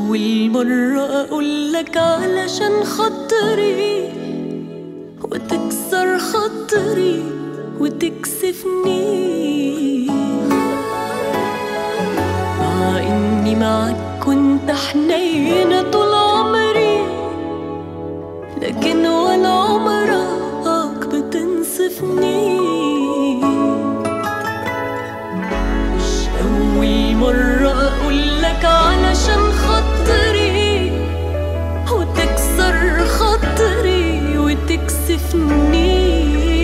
أول مرة أقولك علشان خاطري وتكسر خاطري وتكسفني مع إني معاك كنت حنينة طول عمري لكن ولا عمرك بتنصفني مش أول مرة أقولك علشان خاطري وتكسر خاطري وتكسفني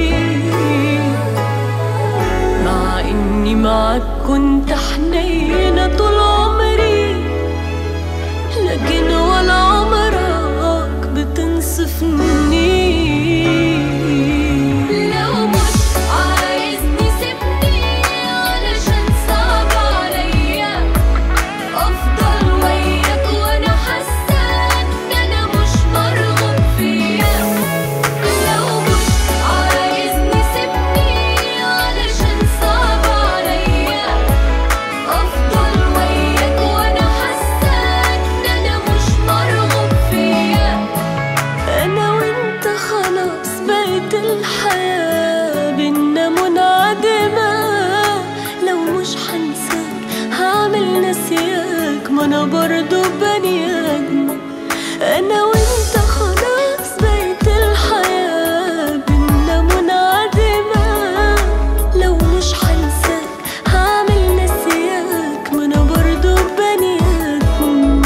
مع إني معاك كنت حنينة طول عمري لكن ولا عمرك بتنصفني لو مش عايزني سيبني علشان صعب عليا افضل وياك وانا حاسه ان انا مش مرغوب فيا لو مش عايزني سيبني علشان صعب عليا افضل وياك وانا حاسه ان انا مش مرغوب فيا انا وانت خلاص بقت الحياه بينا منعدمه لو مش هنساك هعمل نسياك ما انا برضو بني ادم انا وانت خلاص بقت الحياه بينا منعدمه لو مش هنساك هعمل نسياك ما انا برضو بني ادم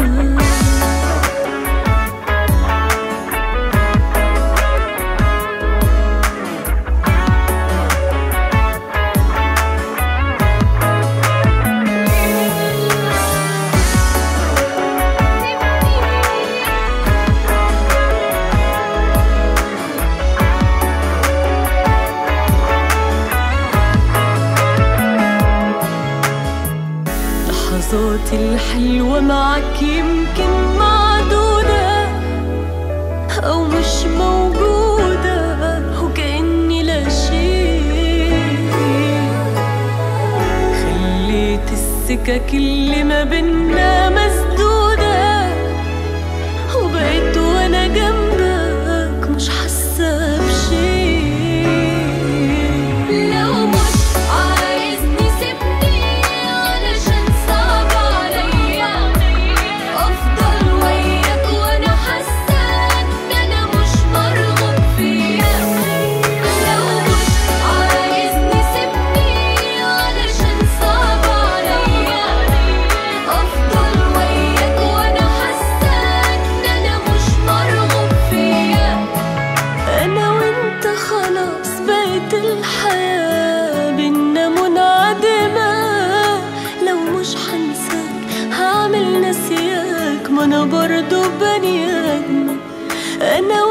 لحظاتي الحلوة معك يمكن معدودة أو مش موجودة وكأني لا شيء خليت السكك اللي ما بينا مسدودة وبقيت وأنا جنبك مش حاسة بشيء لو مش عايزني سيبني علشان صعب عليا افضل وياك وانا حاسه ان انا مش مرغوب فيا لو مش عايزني سيبني علشان صعب عليا افضل وياك وانا حاسه ان انا مش مرغوب فيا انا وانت خلاص بقت الحياة بينا منعدمة لو مش هنساك هعمل نسياك ما انا برضو بني ادم انا